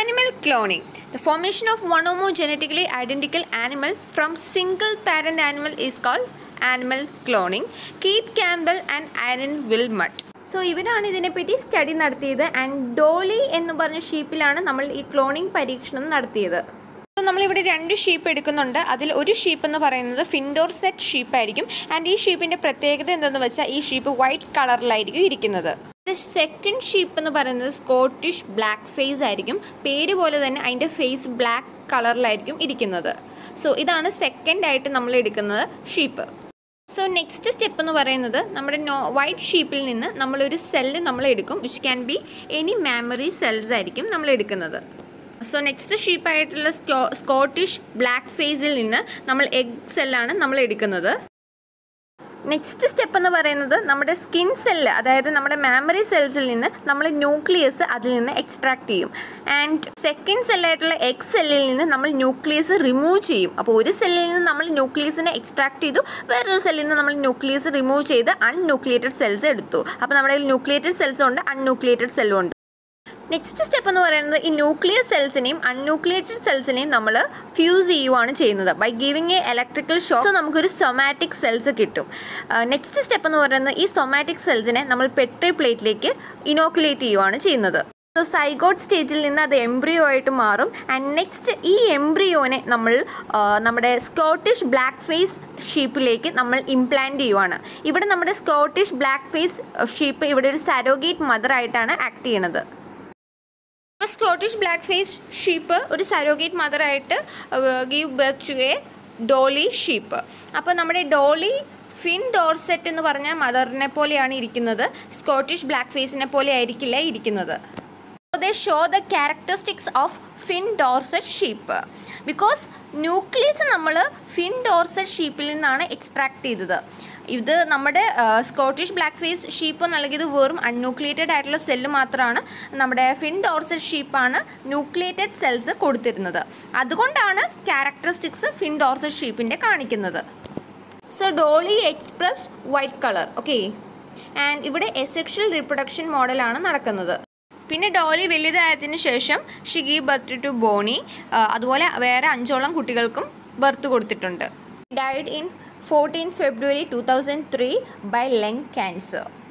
Animal cloning. The formation of one or more genetically identical animal from single parent animal is called animal cloning. Keith Campbell and Aaron Wilmot. So ഇവരാണ് ഇതിനെപ്പറ്റി study നടത്തിയത് and Dolly എന്ന് പറഞ്ഞ ഷീപ്പിലാണ് നമ്മൾ ഈ cloning പരീക്ഷണം നടത്തിയത് so നമ്മളിവിടെ രണ്ട് ഷീപ്പ് എടുക്കുന്നുണ്ട് അതിൽ ഒരു ഷീപ്പ് എന്ന് പറയുന്നത് ഫിൻഡോർ സെറ്റ് ഷീപ്പായിരിക്കും ആൻഡ് ഈ ഷീപ്പിൻ്റെ പ്രത്യേകത എന്തെന്ന് വെച്ചാൽ ഈ ഷീപ്പ് വൈറ്റ് കളറിലായിരിക്കും ഇരിക്കുന്നത് സെക്കൻഡ് ഷീപ്പ് എന്ന് പറയുന്നത് സ്കോട്ടിഷ് ബ്ലാക്ക് ഫേസ് ആയിരിക്കും പേര് പോലെ തന്നെ അതിൻ്റെ ഫേസ് ബ്ലാക്ക് കളറിലായിരിക്കും ഇരിക്കുന്നത് സോ ഇതാണ് സെക്കൻഡ് ആയിട്ട് നമ്മൾ എടുക്കുന്നത് ഷീപ്പ് സോ നെക്സ്റ്റ് സ്റ്റെപ്പ് എന്ന് പറയുന്നത് നമ്മുടെ നോ വൈറ്റ് ഷീപ്പിൽ നിന്ന് നമ്മളൊരു സെല്ല് നമ്മൾ എടുക്കും which can be any mammary cells ആയിരിക്കും നമ്മൾ എടുക്കുന്നത് സോ നെക്സ്റ്റ് ഷീപ്പായിട്ടുള്ള സ്കോ സ്കോട്ടിഷ് ബ്ലാക്ക് ഫേസിൽ നിന്ന് നമ്മൾ എഗ് സെല്ലാണ് നമ്മൾ എടുക്കുന്നത് നെക്സ്റ്റ് സ്റ്റെപ്പ് എന്ന് പറയുന്നത് നമ്മുടെ സ്കിൻ സെല്ല് അതായത് നമ്മുടെ മാമറി സെൽസിൽ നിന്ന് നമ്മൾ ന്യൂക്ലിയസ് അതിൽ നിന്ന് എക്സ്ട്രാക്ട് ചെയ്യും ആൻഡ് സെക്കൻഡ് സെല്ലായിട്ടുള്ള എഗ് സെല്ലിൽ നിന്ന് നമ്മൾ ന്യൂക്ലിയസ് റിമൂവ് ചെയ്യും അപ്പോൾ ഒരു സെല്ലിൽ നിന്ന് നമ്മൾ ന്യൂക്ലിയസിനെ എക്സ്ട്രാക്ട് ചെയ്തു വേറൊരു സെല്ലിൽ നിന്ന് നമ്മൾ ന്യൂക്ലിയസ് റിമൂവ് ചെയ്ത് അൺന്യൂക്ലിയേറ്റഡ് സെൽസ് എടുത്തു അപ്പോൾ നമ്മുടെ ന്യൂക്ലിയേറ്റഡ് സെൽസും ഉണ്ട് അൺന്യൂക്ലിയേറ്റഡ് സെല്ലും ഉണ്ട് നെക്സ്റ്റ് സ്റ്റെപ്പ് എന്ന് പറയുന്നത് ഈ ന്യൂക്ലിയർ സെൽസിനെയും അൺന്യൂക്ലിയേറ്റഡ് സെൽസിനെയും നമ്മൾ ഫ്യൂസ് ചെയ്യുവാണ് ചെയ്യുന്നത് by giving a electrical shock നമുക്കൊരു സൊമാറ്റിക് സെൽസ് കിട്ടും നെക്സ്റ്റ് സ്റ്റെപ്പ് എന്ന് പറയുന്നത് ഈ സൊമാറ്റിക് സെൽസിനെ നമ്മൾ പെട്രി പ്ലേറ്റിലേക്ക് ഇനോക്കുലേറ്റ് ചെയ്യുവാണ് ചെയ്യുന്നത് സോ സൈഗോട്ട് സ്റ്റേജിൽ നിന്ന് അത് എംബ്രിയോ ആയിട്ട് മാറും ആൻഡ് നെക്സ്റ്റ് ഈ എംബ്രിയോനെ നമ്മൾ നമ്മുടെ സ്കോട്ടിഷ് ബ്ലാക്ക് ഫേസ് ഷീപ്പിലേക്ക് നമ്മൾ ഇംപ്ലാന്റ് ചെയ്യുവാണ് ഇവിടെ നമ്മുടെ സ്കോട്ടിഷ് ബ്ലാക്ക് ഫേസ് ഷീപ്പ് ഇവിടെ ഒരു സരോഗേറ്റ് മദർ ആയിട്ടാണ് ആക്ട് ചെയ്യുന്നത് ഇപ്പോൾ സ്കോട്ടിഷ് ബ്ലാക്ക് ഫേസ് ഷീപ്പ് ഒരു സരോഗേറ്റ് മദറായിട്ട് give birth to a Dolly sheep അപ്പോൾ നമ്മുടെ ഡോളി ഫിൻ ഡോർസെറ്റ് എന്ന് പറഞ്ഞ മദറിനെ പോലെയാണ് ഇരിക്കുന്നത് സ്കോട്ടിഷ് ബ്ലാക്ക് ഫേസിനെ പോലെ ആയിരിക്കില്ല ഇരിക്കുന്നത് they show the characteristics of fin dorset sheep because nucleus നമ്മൾ ഫിൻ ഡോർസറ്റ് ഷീപ്പിൽ നിന്നാണ് എക്സ്ട്രാക്ട് ചെയ്തത് ഇത് നമ്മുടെ സ്കോട്ടിഷ് ബ്ലാക്ക് ഫേസ് ഷീപ്പ് നൽകിയത് വെറും അൺന്യൂക്ലിയേറ്റഡ് ആയിട്ടുള്ള സെല്ല് മാത്രമാണ് നമ്മുടെ ഫിൻ ഡോർസറ്റ് ഷീപ്പാണ് ന്യൂക്ലിയേറ്റഡ് സെൽസ് കൊടുത്തിരുന്നത് അതുകൊണ്ടാണ് ക്യാരക്ടറിസ്റ്റിക്സ് ഫിൻ ഡോർസറ്റ് ഷീപ്പിൻ്റെ കാണിക്കുന്നത് so Dolly express white colour okay and ഇവിടെ എസെക്ഷൽ റീപ്രൊഡക്ഷൻ മോഡലാണ് നടക്കുന്നത് പിന്നെ ഡോളി വലുതായതിനു ശേഷം ഷിഗി ബർത്ത് ടു ബോണി അതുപോലെ വേറെ അഞ്ചോളം കുട്ടികൾക്കും ബർത്ത് കൊടുത്തിട്ടുണ്ട് died in fourteen February two thousand three by lung cancer